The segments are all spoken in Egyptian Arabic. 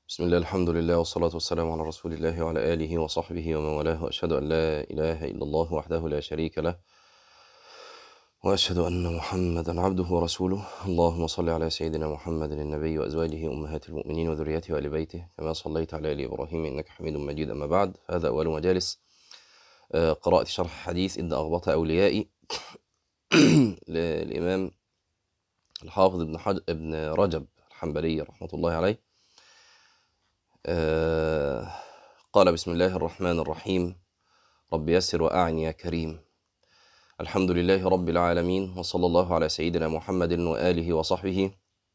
بسم الله الحمد لله والصلاة والسلام على رسول الله وعلى آله وصحبه ومن والاه وأشهد أن لا إله إلا الله وحده لا شريك له وأشهد أن محمدا عبده ورسوله اللهم صل على سيدنا محمد النبي وأزواجه أمهات المؤمنين وذريته وآل بيته كما صليت على آل إبراهيم إنك حميد مجيد أما بعد هذا أول مجالس آه، قراءة شرح حديث إن أغبط أوليائي للإمام الحافظ ابن, حج... ابن رجب الحنبلي رحمة الله عليه آه، قال بسم الله الرحمن الرحيم رب يسر وأعني يا كريم الحمد لله رب العالمين وصلى الله على سيدنا محمد وآله وصحبه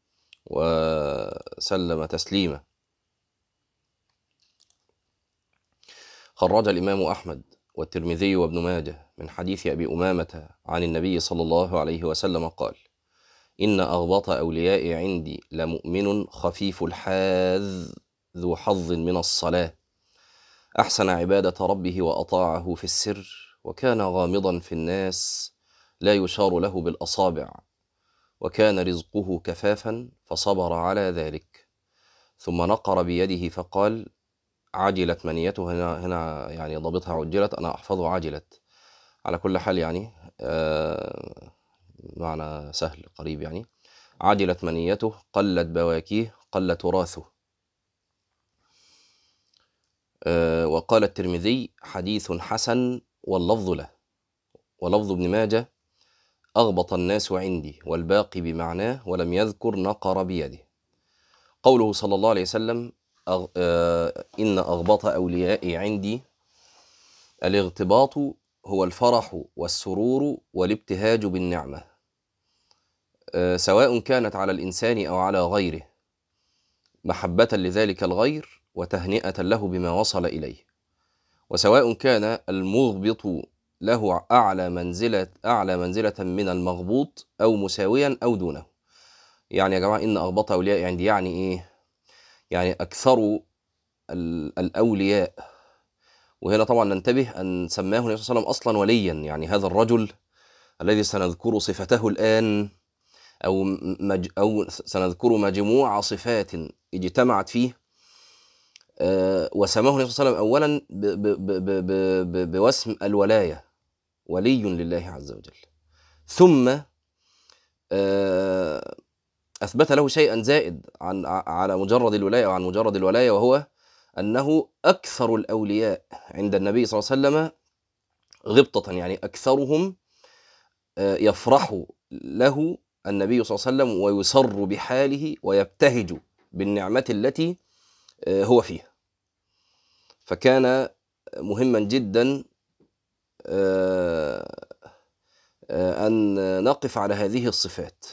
وسلم تسليما خرج الإمام أحمد والترمذي وابن ماجه من حديث أبي أمامة عن النبي صلى الله عليه وسلم قال إن أغبط أوليائي عندي لمؤمن خفيف الحاذ ذو حظ من الصلاة أحسن عبادة ربه وأطاعه في السر وكان غامضا في الناس لا يشار له بالأصابع وكان رزقه كفافا فصبر على ذلك ثم نقر بيده فقال عجلت منيته هنا هنا يعني ضابطها عجلت أنا أحفظه عجلت على كل حال يعني آه معنى سهل قريب يعني عجلت منيته قلت بواكيه قل تراثه آه وقال الترمذي حديث حسن واللفظ له ولفظ ابن ماجه أغبط الناس عندي والباقي بمعناه ولم يذكر نقر بيده قوله صلى الله عليه وسلم أغ... آه إن أغبط أوليائي عندي الاغتباط هو الفرح والسرور والابتهاج بالنعمة آه سواء كانت على الإنسان أو على غيره محبة لذلك الغير وتهنئة له بما وصل إليه وسواء كان المغبط له أعلى منزلة أعلى منزلة من المغبوط أو مساويا أو دونه يعني يا جماعة إن أغبط أولياء عندي يعني إيه؟ يعني أكثر الأولياء وهنا طبعا ننتبه أن سماه النبي صلى الله عليه وسلم أصلا وليا يعني هذا الرجل الذي سنذكر صفته الآن أو مج أو سنذكر مجموعة صفات اجتمعت فيه أه وسماه النبي صلى الله عليه وسلم أولا ب ب ب ب بوسم الولاية ولي لله عز وجل ثم أه أثبت له شيئا زائد عن على مجرد الولاية أو عن مجرد الولاية وهو أنه أكثر الأولياء عند النبي صلى الله عليه وسلم غبطة يعني أكثرهم أه يفرح له النبي صلى الله عليه وسلم ويسر بحاله ويبتهج بالنعمة التي هو فيها فكان مهما جدا أن نقف على هذه الصفات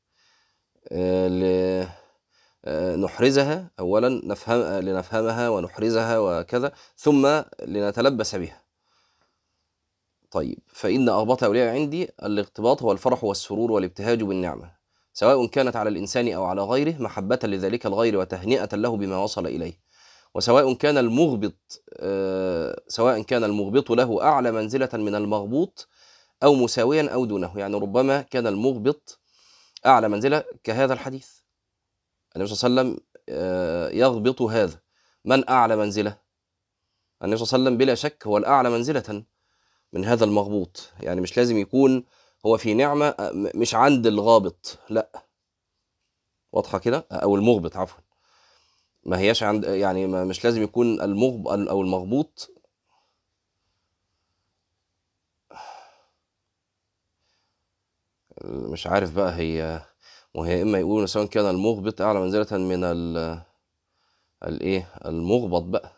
نحرزها أولا نفهم لنفهمها ونحرزها وكذا ثم لنتلبس بها طيب فإن أغبط أولياء عندي الاغتباط هو الفرح والسرور والابتهاج بالنعمة سواء كانت على الإنسان أو على غيره محبة لذلك الغير وتهنئة له بما وصل إليه وسواء كان المغبط سواء كان المغبط له أعلى منزلة من المغبوط أو مساويا أو دونه يعني ربما كان المغبط أعلى منزلة كهذا الحديث النبي صلى الله عليه وسلم يغبط هذا من أعلى منزلة النبي صلى الله عليه وسلم بلا شك هو الأعلى منزلة من هذا المغبوط يعني مش لازم يكون هو في نعمة مش عند الغابط لا واضحة كده أو المغبط عفوا ما هياش عند يعني ما مش لازم يكون المغب أو المغبوط مش عارف بقى هي وهي إما يقولون سواء كان المغبط أعلى منزلة من ال الإيه المغبط بقى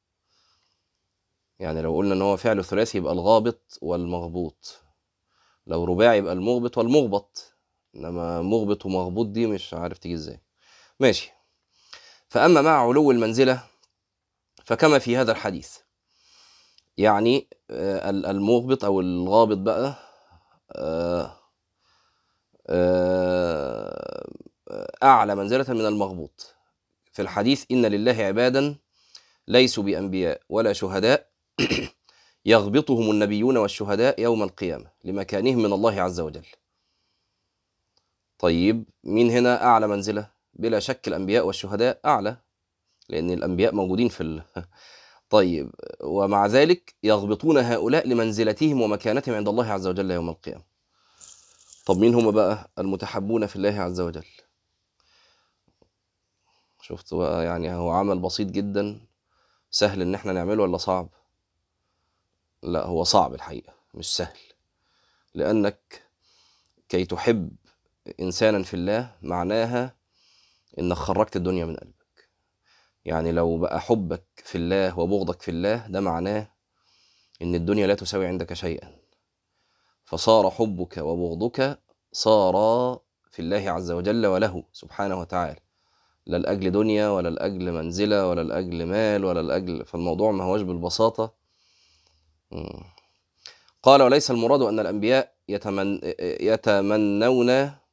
يعني لو قلنا إن هو فعل ثلاثي يبقى الغابط والمغبوط لو رباعي يبقى المغبط والمغبط انما مغبط ومغبوط دي مش عارف تيجي ازاي ماشي فاما مع علو المنزله فكما في هذا الحديث يعني المغبط او الغابط بقى اعلى منزله من المغبوط في الحديث ان لله عبادا ليسوا بانبياء ولا شهداء يغبطهم النبيون والشهداء يوم القيامة لمكانهم من الله عز وجل طيب مين هنا أعلى منزلة بلا شك الأنبياء والشهداء أعلى لأن الأنبياء موجودين في ال... طيب ومع ذلك يغبطون هؤلاء لمنزلتهم ومكانتهم عند الله عز وجل يوم القيامة طب مين هم بقى المتحبون في الله عز وجل شفت بقى يعني هو عمل بسيط جدا سهل ان احنا نعمله ولا صعب لا هو صعب الحقيقة مش سهل لأنك كي تحب إنسانا في الله معناها إنك خرجت الدنيا من قلبك يعني لو بقى حبك في الله وبغضك في الله ده معناه إن الدنيا لا تساوي عندك شيئا فصار حبك وبغضك صارا في الله عز وجل وله سبحانه وتعالى لا لأجل دنيا ولا لأجل منزلة ولا لأجل مال ولا لأجل فالموضوع ما هوش بالبساطة قال وليس المراد أن الأنبياء يتمن يتمنون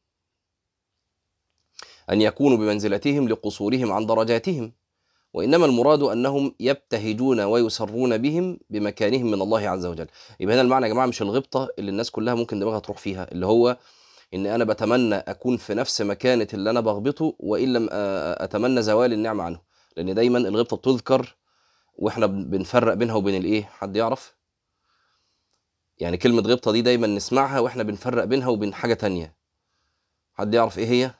أن يكونوا بمنزلتهم لقصورهم عن درجاتهم وإنما المراد أنهم يبتهجون ويسرون بهم بمكانهم من الله عز وجل يبقى هنا المعنى يا جماعة مش الغبطة اللي الناس كلها ممكن دماغها تروح فيها اللي هو ان انا بتمنى اكون في نفس مكانه اللي انا بغبطه وان لم اتمنى زوال النعمه عنه لان دايما الغبطه بتذكر واحنا بنفرق بينها وبين الايه حد يعرف يعني كلمه غبطه دي دايما نسمعها واحنا بنفرق بينها وبين حاجه تانية حد يعرف ايه هي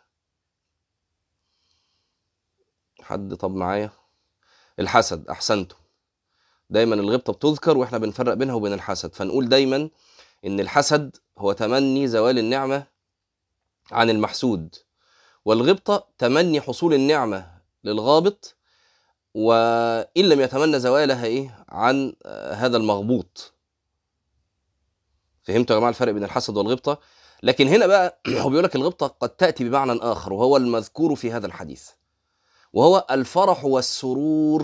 حد طب معايا الحسد احسنتم دايما الغبطه بتذكر واحنا بنفرق بينها وبين الحسد فنقول دايما ان الحسد هو تمني زوال النعمه عن المحسود والغبطه تمني حصول النعمه للغابط وان لم يتمنى زوالها ايه عن هذا المغبوط فهمتوا يا جماعه الفرق بين الحسد والغبطه لكن هنا بقى هو بيقول لك الغبطه قد تاتي بمعنى اخر وهو المذكور في هذا الحديث وهو الفرح والسرور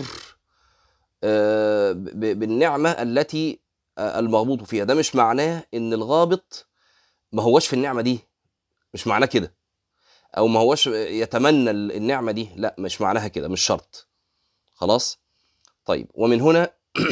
بالنعمه التي المغبوط فيها ده مش معناه ان الغابط ما هوش في النعمه دي مش معناه كده او ما هوش يتمنى النعمه دي لا مش معناها كده مش شرط خلاص طيب ومن هنا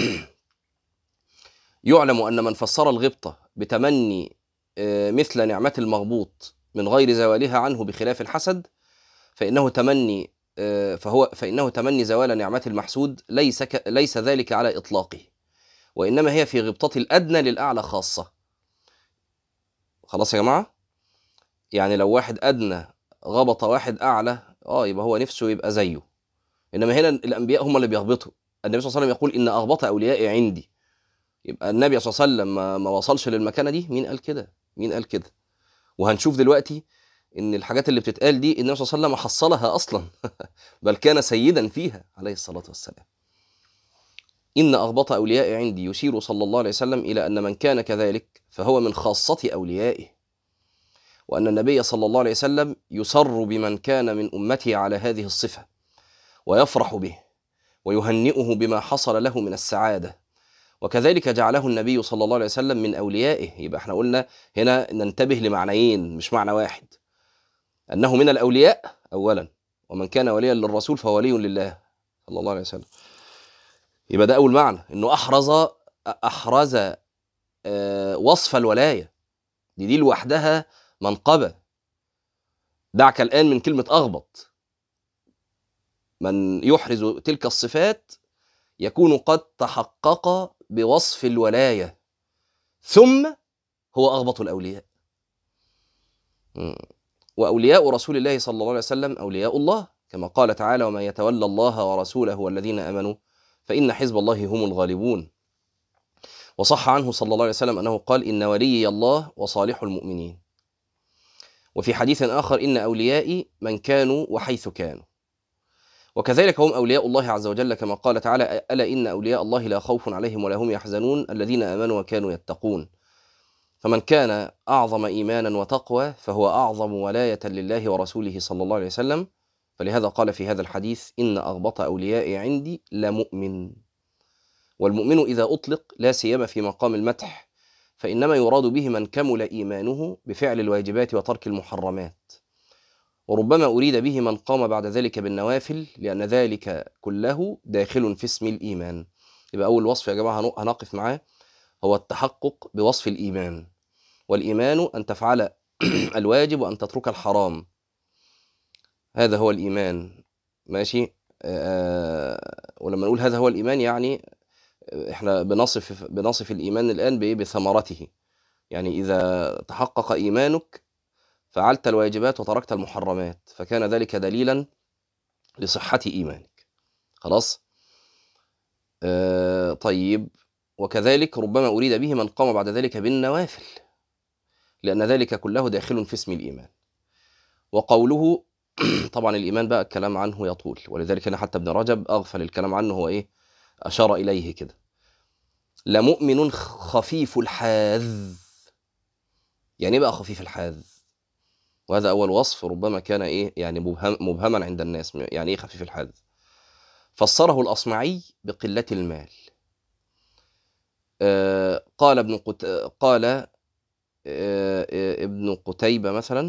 يعلم ان من فسر الغبطه بتمني مثل نعمه المغبوط من غير زوالها عنه بخلاف الحسد فانه تمني فهو فانه تمني زوال نعمه المحسود ليس ليس ذلك على اطلاقه وانما هي في غبطه الادنى للاعلى خاصه خلاص يا جماعه يعني لو واحد ادنى غبط واحد اعلى اه يبقى هو نفسه يبقى زيه انما هنا الانبياء هم اللي بيغبطوا النبي صلى الله عليه وسلم يقول ان اغبط اوليائي عندي يبقى النبي صلى الله عليه وسلم ما, ما وصلش للمكانه دي مين قال كده مين قال كده وهنشوف دلوقتي ان الحاجات اللي بتتقال دي النبي صلى الله عليه وسلم حصلها اصلا بل كان سيدا فيها عليه الصلاه والسلام إن أغبط أوليائي عندي يشير صلى الله عليه وسلم إلى أن من كان كذلك فهو من خاصة أوليائه وأن النبي صلى الله عليه وسلم يسر بمن كان من أمته على هذه الصفة ويفرح به ويهنئه بما حصل له من السعادة وكذلك جعله النبي صلى الله عليه وسلم من أوليائه يبقى احنا قلنا هنا ننتبه لمعنيين مش معنى واحد أنه من الأولياء أولا ومن كان وليا للرسول فهو ولي لله صلى الله عليه وسلم يبقى ده اول معنى انه احرز احرز وصف الولايه دي دي لوحدها منقبه دعك الان من كلمه اغبط من يحرز تلك الصفات يكون قد تحقق بوصف الولايه ثم هو اغبط الاولياء واولياء رسول الله صلى الله عليه وسلم اولياء الله كما قال تعالى ومن يتولى الله ورسوله والذين امنوا فإن حزب الله هم الغالبون وصح عنه صلى الله عليه وسلم أنه قال إن وليي الله وصالح المؤمنين وفي حديث آخر إن أوليائي من كانوا وحيث كانوا وكذلك هم أولياء الله عز وجل كما قال تعالى ألا إن أولياء الله لا خوف عليهم ولا هم يحزنون الذين آمنوا وكانوا يتقون فمن كان أعظم إيمانا وتقوى فهو أعظم ولاية لله ورسوله صلى الله عليه وسلم فلهذا قال في هذا الحديث إن أغبط أوليائي عندي لمؤمن والمؤمن إذا أطلق لا سيما في مقام المدح فإنما يراد به من كمل إيمانه بفعل الواجبات وترك المحرمات وربما أريد به من قام بعد ذلك بالنوافل لأن ذلك كله داخل في اسم الإيمان يبقى أول وصف يا جماعة هنقف معاه هو التحقق بوصف الإيمان والإيمان أن تفعل الواجب وأن تترك الحرام هذا هو الإيمان ماشي آه، ولما نقول هذا هو الإيمان يعني احنا بنصف بنصف الإيمان الآن بإيه؟ بثمرته يعني إذا تحقق إيمانك فعلت الواجبات وتركت المحرمات فكان ذلك دليلا لصحة إيمانك خلاص آه طيب وكذلك ربما أريد به من قام بعد ذلك بالنوافل لأن ذلك كله داخل في اسم الإيمان وقوله طبعا الإيمان بقى الكلام عنه يطول ولذلك أنا حتى ابن رجب أغفل الكلام عنه هو إيه أشار إليه كده لمؤمن خفيف الحاذ يعني إيه بقى خفيف الحاذ وهذا أول وصف ربما كان إيه يعني مبهم مبهما عند الناس يعني إيه خفيف الحاذ فسره الأصمعي بقلة المال آه قال ابن قت... قال آه آه ابن قتيبة مثلا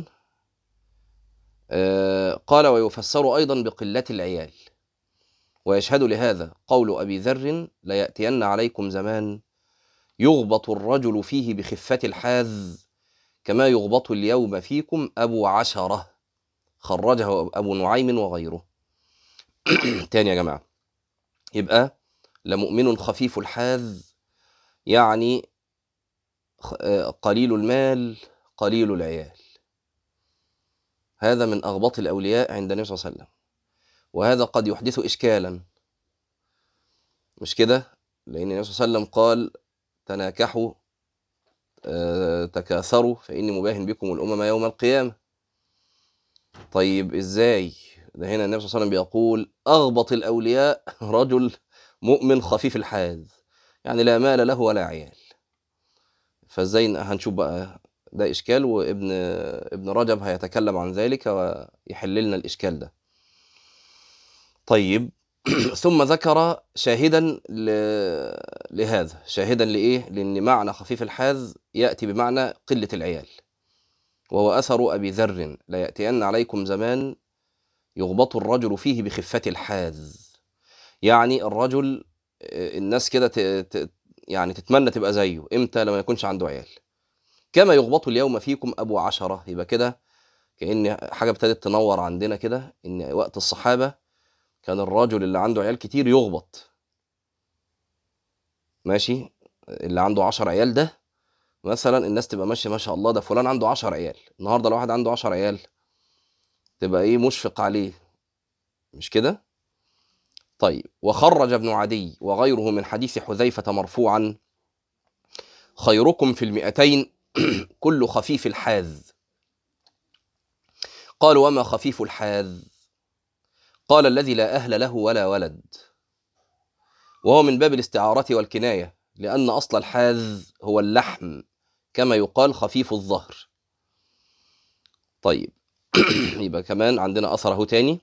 آه قال ويفسر أيضا بقلة العيال ويشهد لهذا قول أبي ذر ليأتين عليكم زمان يغبط الرجل فيه بخفة الحاذ كما يغبط اليوم فيكم أبو عشرة خرجه أبو نعيم وغيره تاني يا جماعة يبقى لمؤمن خفيف الحاذ يعني قليل المال قليل العيال هذا من أغبط الأولياء عند النبي صلى الله عليه وسلم وهذا قد يحدث إشكالا مش كده لأن النبي صلى الله عليه وسلم قال تناكحوا تكاثروا فإني مباهن بكم الأمم يوم القيامة طيب إزاي ده هنا النبي صلى الله عليه وسلم بيقول أغبط الأولياء رجل مؤمن خفيف الحاذ يعني لا مال له ولا عيال فازاي هنشوف بقى ده إشكال وابن ابن رجب هيتكلم عن ذلك ويحل لنا الإشكال ده طيب ثم ذكر شاهدا ل... لهذا شاهدا لإيه؟ لأن معنى خفيف الحاذ يأتي بمعنى قلة العيال وهو أثر أبي ذر لا يأتين عليكم زمان يغبط الرجل فيه بخفة الحاذ يعني الرجل الناس كده ت... ت... يعني تتمنى تبقى زيه امتى لما يكونش عنده عيال كما يغبط اليوم فيكم أبو عشرة يبقى كده كأن حاجة ابتدت تنور عندنا كده إن وقت الصحابة كان الراجل اللي عنده عيال كتير يغبط ماشي اللي عنده عشر عيال ده مثلا الناس تبقى ماشيه ما شاء الله ده فلان عنده عشر عيال النهارده لو واحد عنده عشر عيال تبقى ايه مشفق عليه مش كده طيب وخرج ابن عدي وغيره من حديث حذيفة مرفوعا خيركم في المئتين كل خفيف الحاذ قال وما خفيف الحاذ قال الذي لا أهل له ولا ولد وهو من باب الاستعارة والكناية لأن أصل الحاذ هو اللحم كما يقال خفيف الظهر طيب يبقى كمان عندنا أثره تاني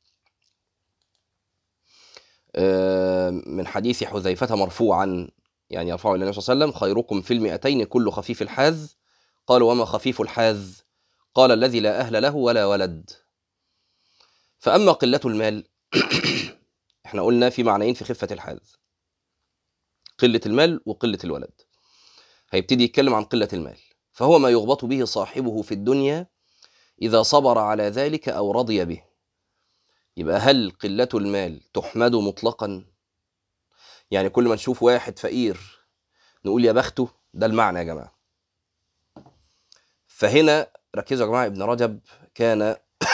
من حديث حذيفة مرفوعا يعني يرفعه إلى النبي صلى الله عليه وسلم خيركم في المئتين كل خفيف الحاذ قال وما خفيف الحاذ قال الذي لا أهل له ولا ولد فأما قلة المال احنا قلنا في معنيين في خفة الحاذ قلة المال وقلة الولد هيبتدي يتكلم عن قلة المال فهو ما يغبط به صاحبه في الدنيا إذا صبر على ذلك أو رضي به يبقى هل قلة المال تحمد مطلقا يعني كل ما نشوف واحد فقير نقول يا بخته ده المعنى يا جماعة فهنا ركزوا يا جماعة ابن رجب كان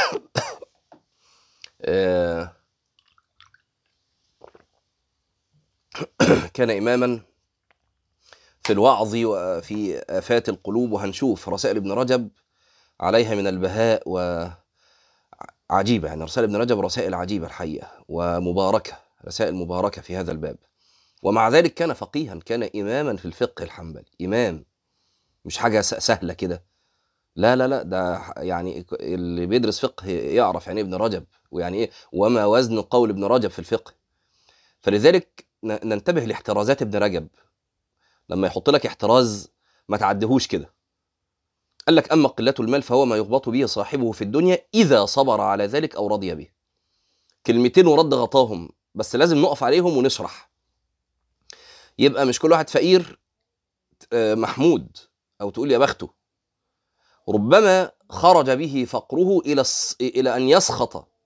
كان إماما في الوعظ وفي آفات القلوب وهنشوف رسائل ابن رجب عليها من البهاء وعجيبة يعني رسائل ابن رجب رسائل عجيبة الحقيقة ومباركة رسائل مباركة في هذا الباب ومع ذلك كان فقيها كان إماما في الفقه الحنبلي إمام مش حاجة سهلة كده لا لا لا ده يعني اللي بيدرس فقه يعرف يعني ابن رجب ويعني ايه وما وزن قول ابن رجب في الفقه فلذلك ننتبه لاحترازات ابن رجب لما يحط لك احتراز ما تعدهوش كده قال لك اما قله المال فهو ما يغبط به صاحبه في الدنيا اذا صبر على ذلك او رضي به كلمتين ورد غطاهم بس لازم نقف عليهم ونشرح يبقى مش كل واحد فقير محمود او تقول يا بخته ربما خرج به فقره الى الى ان يسخط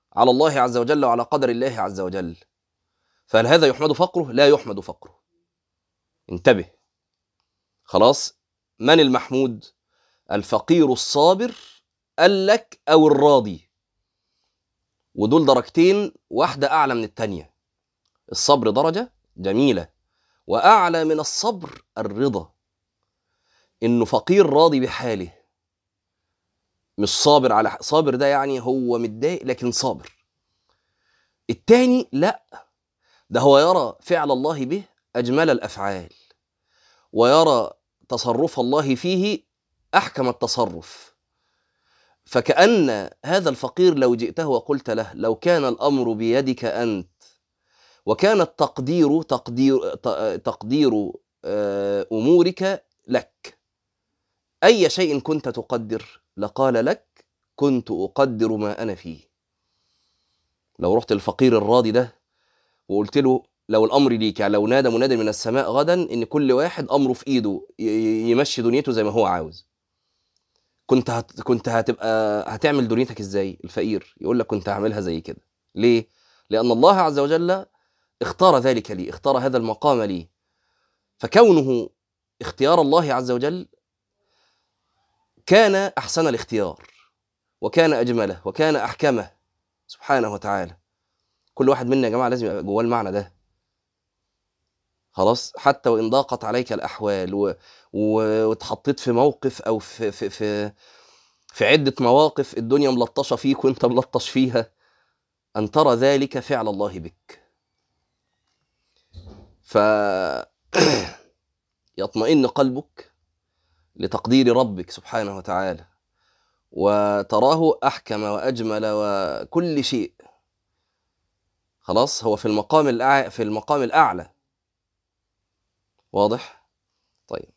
على الله عز وجل وعلى قدر الله عز وجل فهل هذا يحمد فقره لا يحمد فقره انتبه خلاص من المحمود الفقير الصابر قال لك او الراضي ودول درجتين واحده اعلى من التانيه الصبر درجه جميله واعلى من الصبر الرضا انه فقير راضي بحاله مش صابر على صابر ده يعني هو متضايق لكن صابر التاني لا ده هو يرى فعل الله به اجمل الافعال ويرى تصرف الله فيه احكم التصرف فكأن هذا الفقير لو جئته وقلت له لو كان الأمر بيدك أنت وكان التقدير تقدير تقدير أمورك لك أي شيء كنت تقدر لقال لك كنت أقدر ما أنا فيه لو رحت الفقير الراضي ده وقلت له لو الامر ليك يعني لو نادى مناد من السماء غدا ان كل واحد امره في ايده يمشي دنيته زي ما هو عاوز كنت هت... كنت هتبقى هتعمل دنيتك ازاي الفقير يقول لك كنت هعملها زي كده ليه لان الله عز وجل اختار ذلك لي اختار هذا المقام لي فكونه اختيار الله عز وجل كان احسن الاختيار وكان اجمله وكان احكمه سبحانه وتعالى كل واحد منا يا جماعه لازم يبقى جواه المعنى ده خلاص حتى وان ضاقت عليك الاحوال و... و... واتحطيت في موقف او في في في في عده مواقف الدنيا ملطشه فيك وانت ملطش فيها ان ترى ذلك فعل الله بك ف يطمئن قلبك لتقدير ربك سبحانه وتعالى وتراه احكم واجمل وكل شيء خلاص هو في المقام الأع... في المقام الاعلى واضح طيب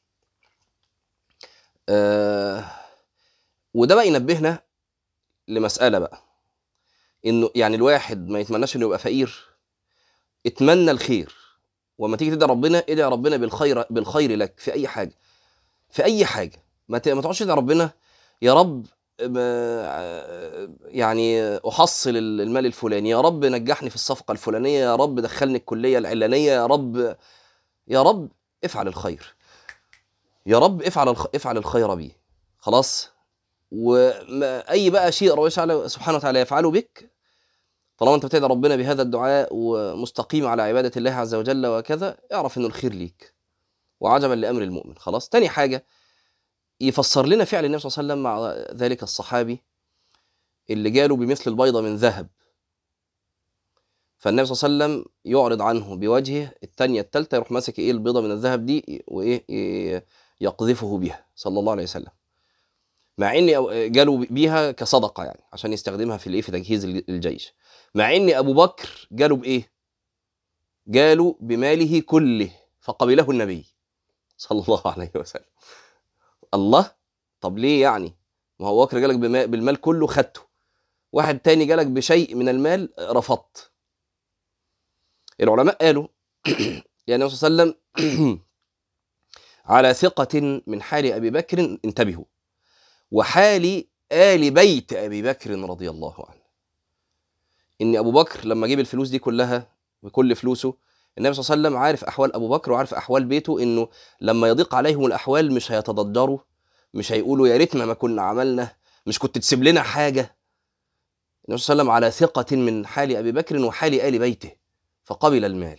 آه وده بقى ينبهنا لمساله بقى انه يعني الواحد ما يتمناش انه يبقى فقير اتمنى الخير وما تيجي تدعي ربنا ادعي ربنا بالخير بالخير لك في اي حاجه في اي حاجه ما ت- ما تقعدش تدعي ربنا يا رب ما- يعني احصل المال الفلاني يا رب نجحني في الصفقه الفلانيه يا رب دخلني الكليه العلانيه يا رب يا رب افعل الخير يا رب افعل الخ... افعل الخير بي خلاص واي بقى شيء ربنا تعالى- سبحانه وتعالى يفعله بك طالما انت بتدعي ربنا بهذا الدعاء ومستقيم على عباده الله عز وجل وكذا اعرف انه الخير ليك وعجبا لامر المؤمن خلاص تاني حاجه يفسر لنا فعل النبي صلى الله عليه وسلم مع ذلك الصحابي اللي جاله بمثل البيضه من ذهب فالنبي صلى الله عليه وسلم يعرض عنه بوجهه الثانيه الثالثه يروح ماسك ايه البيضه من الذهب دي وايه ي- يقذفه بها صلى الله عليه وسلم مع ان أو- جاله بيها كصدقه يعني عشان يستخدمها في الايه في تجهيز الجيش مع ان ابو بكر جاله بايه جاله بماله كله فقبله النبي صلى الله عليه وسلم الله طب ليه يعني ما هو بكر جالك بما- بالمال كله خدته واحد تاني جالك بشيء من المال رفضت العلماء قالوا يا النبي صلى الله عليه وسلم على ثقة من حال أبي بكر انتبهوا وحال آل بيت أبي بكر رضي الله عنه إن أبو بكر لما جيب الفلوس دي كلها بكل فلوسه النبي صلى الله عليه وسلم عارف أحوال أبو بكر وعارف أحوال بيته إنه لما يضيق عليهم الأحوال مش هيتضجروا مش هيقولوا يا ريتنا ما كنا عملنا مش كنت تسيب لنا حاجة النبي صلى الله عليه وسلم على ثقة من حال أبي بكر وحال آل بيته فقبل المال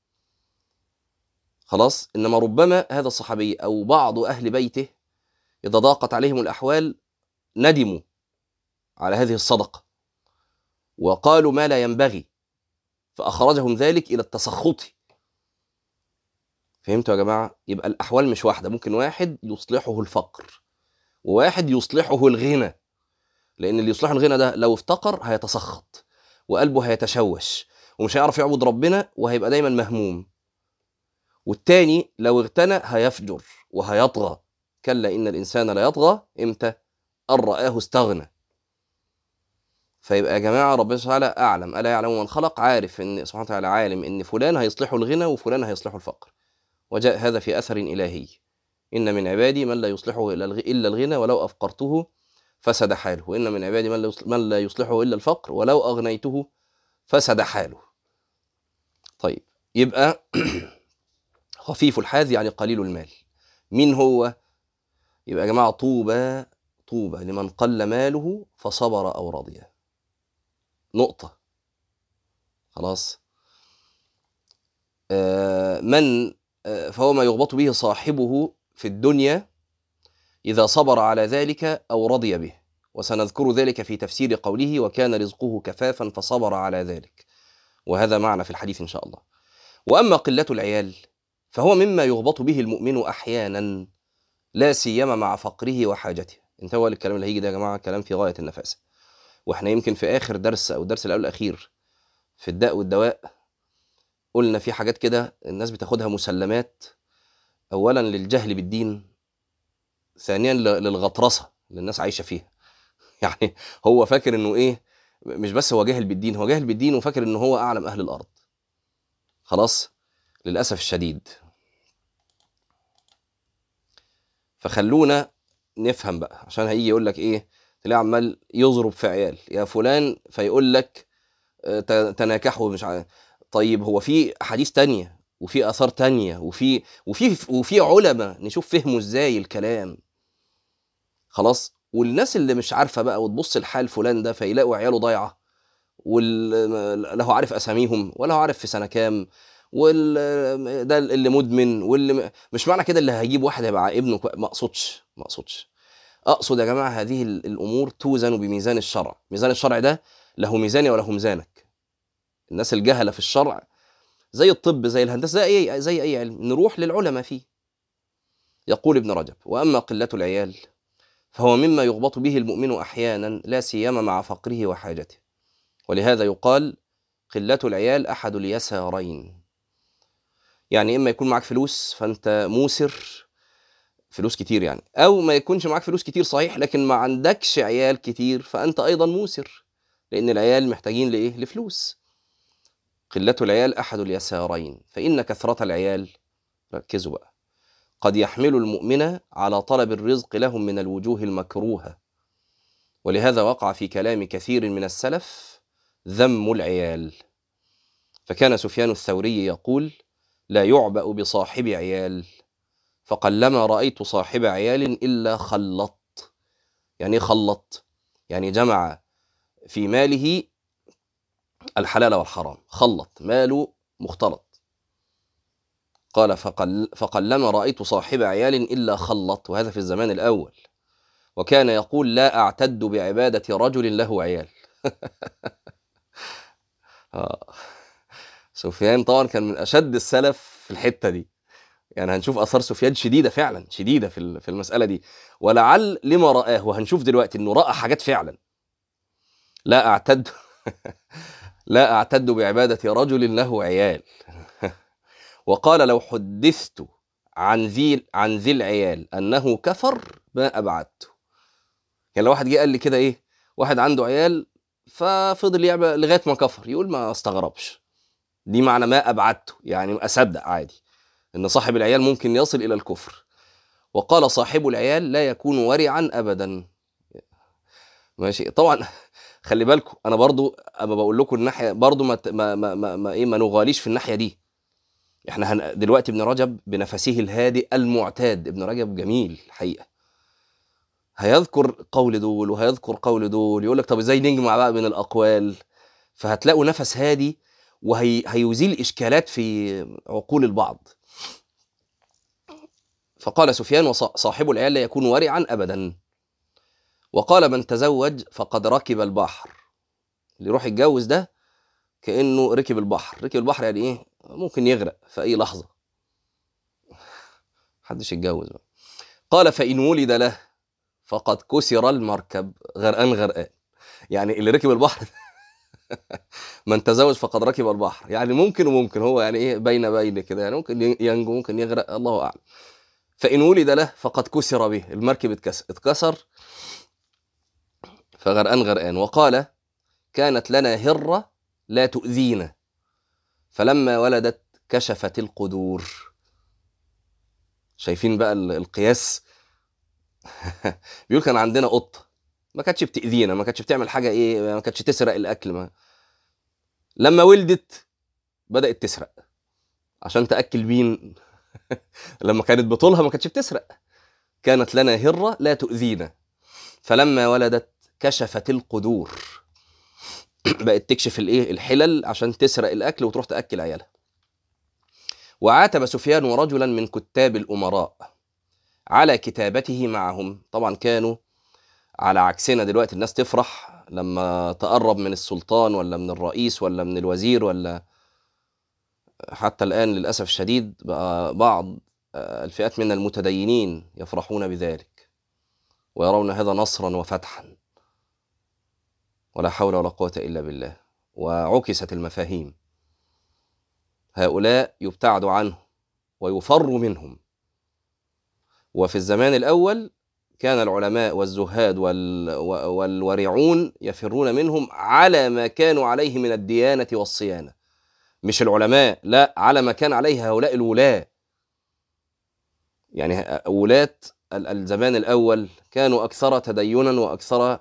خلاص إنما ربما هذا الصحابي أو بعض أهل بيته إذا ضاقت عليهم الأحوال ندموا على هذه الصدقة وقالوا ما لا ينبغي فأخرجهم ذلك إلى التسخط فهمتوا يا جماعة؟ يبقى الأحوال مش واحدة ممكن واحد يصلحه الفقر وواحد يصلحه الغنى لأن اللي يصلحه الغنى ده لو افتقر هيتسخط وقلبه هيتشوش ومش هيعرف يعبد ربنا وهيبقى دايما مهموم والتاني لو اغتنى هيفجر وهيطغى كلا إن الإنسان لا يطغى إمتى؟ أن رآه استغنى فيبقى يا جماعة ربنا سبحانه وتعالى أعلم ألا يعلم من خلق عارف إن سبحانه وتعالى عالم إن فلان هيصلحه الغنى وفلان هيصلحه الفقر وجاء هذا في أثر إلهي إن من عبادي من لا يصلحه إلا الغ- إلا الغنى ولو أفقرته فسد حاله وإن من عبادي من لا يصل- من لا يصلحه إلا الفقر ولو أغنيته فسد حاله طيب يبقى خفيف الحاذ يعني قليل المال مين هو يبقى يا جماعة طوبى طوبى لمن قل ماله فصبر أو رضي نقطة خلاص آه، من آه، فهو ما يغبط به صاحبه في الدنيا إذا صبر على ذلك أو رضي به وسنذكر ذلك في تفسير قوله وكان رزقه كفافا فصبر على ذلك وهذا معنى في الحديث إن شاء الله وأما قلة العيال فهو مما يغبط به المؤمن أحيانا لا سيما مع فقره وحاجته انتهى الكلام اللي هيجي ده يا جماعة كلام في غاية النفاسة واحنا يمكن في آخر درس أو الدرس الأول الأخير في الداء والدواء قلنا في حاجات كده الناس بتاخدها مسلمات أولا للجهل بالدين ثانيا ل- للغطرسة اللي الناس عايشة فيها يعني هو فاكر انه ايه مش بس هو جاهل بالدين هو جاهل بالدين وفاكر انه هو اعلم اهل الارض خلاص للاسف الشديد فخلونا نفهم بقى عشان هيجي يقول لك ايه تلاقيه عمال يضرب في عيال يا فلان فيقول لك آه، ت- تناكحوا مش عارف طيب هو في احاديث تانية وفي اثار تانية وفي وفي وفي علماء نشوف فهموا ازاي الكلام خلاص والناس اللي مش عارفه بقى وتبص لحال فلان ده فيلاقوا عياله ضايعه ولا هو عارف اساميهم ولا هو عارف في سنه كام وال ده اللي مدمن واللي م- مش معنى كده اللي هيجيب واحد هيبقى ابنه كوي- ما اقصدش ما اقصدش اقصد يا جماعه هذه ال- الامور توزن بميزان الشرع ميزان الشرع ده له ميزاني وله ميزانك الناس الجهله في الشرع زي الطب زي الهندسه زي اي زي اي علم نروح للعلماء فيه يقول ابن رجب واما قله العيال فهو مما يغبط به المؤمن احيانا لا سيما مع فقره وحاجته ولهذا يقال قله العيال احد اليسارين يعني اما يكون معاك فلوس فانت موسر فلوس كتير يعني او ما يكونش معاك فلوس كتير صحيح لكن ما عندكش عيال كتير فانت ايضا موسر لان العيال محتاجين لايه لفلوس قله العيال احد اليسارين فان كثره العيال ركزوا بقى قد يحمل المؤمن على طلب الرزق لهم من الوجوه المكروهه ولهذا وقع في كلام كثير من السلف ذم العيال فكان سفيان الثوري يقول لا يعبأ بصاحب عيال فقلما رأيت صاحب عيال إلا خلط يعني إيه خلط يعني جمع في ماله الحلال والحرام خلط ماله مختلط قال فقل فقلما رأيت صاحب عيال إلا خلط وهذا في الزمان الأول وكان يقول لا أعتد بعبادة رجل له عيال آه. سفيان طبعا كان من أشد السلف في الحتة دي يعني هنشوف اثار سفيان شديده فعلا شديده في ال- في المساله دي ولعل لما رآه وهنشوف دلوقتي انه راى حاجات فعلا لا اعتد لا اعتد بعباده رجل له عيال وقال لو حدثت عن ذي عن ذي العيال انه كفر ما ابعدته يعني لو واحد جه قال لي كده ايه واحد عنده عيال ففضل يعمل لغايه ما كفر يقول ما استغربش دي معنى ما ابعدته يعني اصدق عادي ان صاحب العيال ممكن يصل الى الكفر وقال صاحب العيال لا يكون ورعا ابدا ماشي طبعا خلي بالكم انا برضو اما بقول لكم الناحيه برضو ما ت- ما ما, ما, ما ايه ما نغاليش في الناحيه دي احنا هن دلوقتي ابن رجب بنفسه الهادئ المعتاد ابن رجب جميل الحقيقه هيذكر قول دول وهيذكر قول دول يقول لك طب ازاي نجمع بقى بين الاقوال فهتلاقوا نفس هادي وهيزيل اشكالات في عقول البعض فقال سفيان وصاحب العيال لا يكون ورعا ابدا وقال من تزوج فقد ركب البحر اللي يروح يتجوز ده كانه ركب البحر ركب البحر يعني ايه ممكن يغرق في اي لحظه محدش يتجوز بقى. قال فان ولد له فقد كسر المركب غرقان غرقان يعني اللي ركب البحر من تزوج فقد ركب البحر يعني ممكن وممكن هو يعني ايه بين بين كده يعني ممكن ينجو ممكن يغرق الله اعلم فإن ولد له فقد كسر به المركب اتكسر, اتكسر فغرقان غرقان وقال كانت لنا هرة لا تؤذينا فلما ولدت كشفت القدور شايفين بقى ال- القياس بيقول كان عندنا قطة ما كانتش بتاذينا ما كانتش بتعمل حاجه ايه ما كانتش تسرق الاكل ما لما ولدت بدات تسرق عشان تاكل مين لما كانت بطولها ما كانتش بتسرق كانت لنا هره لا تؤذينا فلما ولدت كشفت القدور بقت تكشف الايه الحلل عشان تسرق الاكل وتروح تاكل عيالها وعاتب سفيان رجلا من كتاب الامراء على كتابته معهم طبعا كانوا على عكسنا دلوقتي الناس تفرح لما تقرب من السلطان ولا من الرئيس ولا من الوزير ولا حتى الآن للأسف الشديد بقى بعض الفئات من المتدينين يفرحون بذلك ويرون هذا نصرا وفتحا ولا حول ولا قوة إلا بالله وعكست المفاهيم هؤلاء يبتعد عنه ويفر منهم وفي الزمان الأول كان العلماء والزهاد وال... والورعون يفرون منهم على ما كانوا عليه من الديانة والصيانة مش العلماء لا على ما كان عليه هؤلاء الولاة يعني ولاة الزمان الأول كانوا أكثر تدينا وأكثر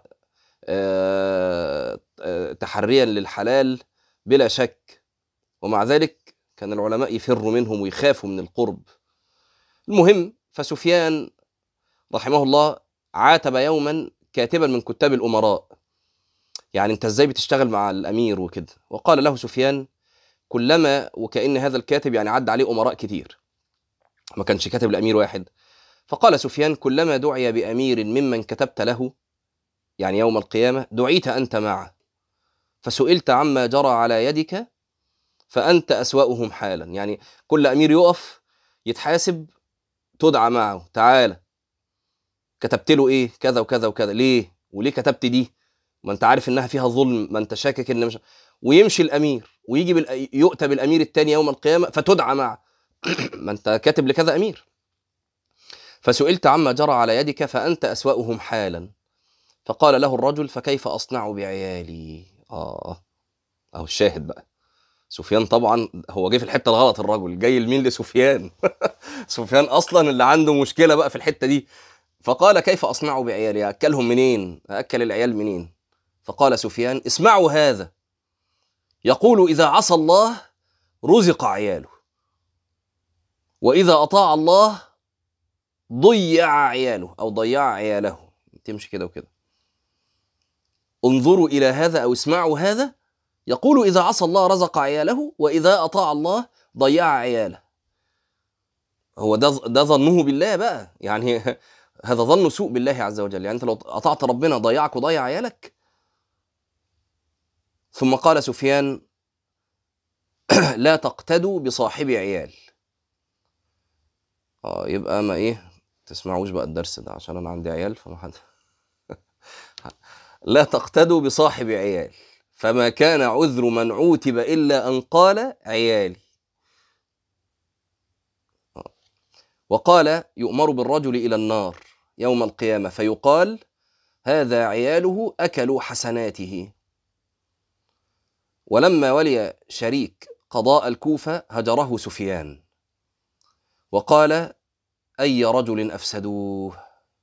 تحريا للحلال بلا شك ومع ذلك كان العلماء يفروا منهم ويخافوا من القرب المهم فسفيان رحمه الله عاتب يوما كاتبا من كتاب الامراء يعني انت ازاي بتشتغل مع الامير وكده وقال له سفيان كلما وكان هذا الكاتب يعني عدى عليه امراء كتير ما كانش كاتب الامير واحد فقال سفيان كلما دعي بامير ممن كتبت له يعني يوم القيامه دعيت انت معه فسئلت عما جرى على يدك فانت اسواهم حالا يعني كل امير يقف يتحاسب تدعى معه تعالى كتبت له ايه كذا وكذا وكذا ليه وليه كتبت دي ما انت عارف انها فيها ظلم ما انت شاكك ان مش ويمشي الامير ويجي بال... يؤتى بالامير الثاني يوم القيامه فتدعى معه ما انت كاتب لكذا امير فسئلت عما جرى على يدك فانت اسواهم حالا فقال له الرجل فكيف اصنع بعيالي اه اهو الشاهد بقى سفيان طبعا هو جه في الحته الغلط الرجل جاي لمين لسفيان سفيان اصلا اللي عنده مشكله بقى في الحته دي فقال كيف اصنع بعيالي اكلهم منين اكل العيال منين فقال سفيان اسمعوا هذا يقول اذا عصى الله رزق عياله واذا اطاع الله ضيع عياله او ضيع عياله تمشي كده وكده انظروا الى هذا او اسمعوا هذا يقول اذا عصى الله رزق عياله واذا اطاع الله ضيع عياله هو ده ده ظنه بالله بقى يعني هذا ظن سوء بالله عز وجل يعني انت لو اطعت ربنا ضيعك وضيع عيالك ثم قال سفيان لا تقتدوا بصاحب عيال اه يبقى ما ايه تسمعوش بقى الدرس ده عشان انا عندي عيال فما حد لا تقتدوا بصاحب عيال فما كان عذر من عوتب الا ان قال عيالي وقال يؤمر بالرجل الى النار يوم القيامه فيقال هذا عياله اكلوا حسناته ولما ولي شريك قضاء الكوفه هجره سفيان وقال اي رجل افسدوه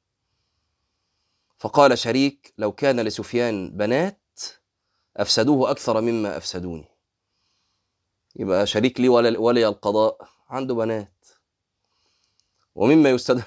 فقال شريك لو كان لسفيان بنات افسدوه اكثر مما افسدوني يبقى شريك لي ولي القضاء عنده بنات ومما يستدل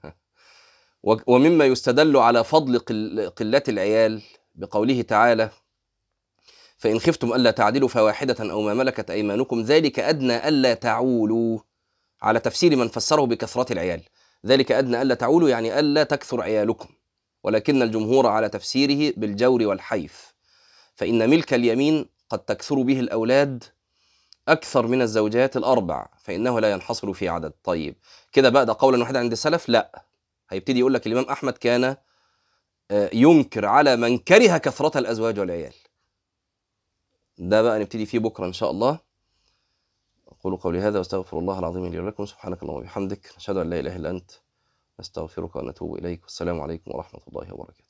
ومما يستدل على فضل قلة العيال بقوله تعالى فإن خفتم ألا تعدلوا فواحدة أو ما ملكت أيمانكم ذلك أدنى ألا تعولوا على تفسير من فسره بكثرة العيال ذلك أدنى ألا تعولوا يعني ألا تكثر عيالكم ولكن الجمهور على تفسيره بالجور والحيف فإن ملك اليمين قد تكثر به الأولاد أكثر من الزوجات الأربع فإنه لا ينحصر في عدد طيب كده بقى ده قولا واحدا عند السلف لا هيبتدي يقول لك الإمام أحمد كان ينكر على من كره كثرة الأزواج والعيال ده بقى نبتدي فيه بكرة إن شاء الله أقول قولي هذا واستغفر الله العظيم لي ولكم سبحانك اللهم وبحمدك نشهد أن لا إله إلا أنت نستغفرك ونتوب إليك والسلام عليكم ورحمة الله وبركاته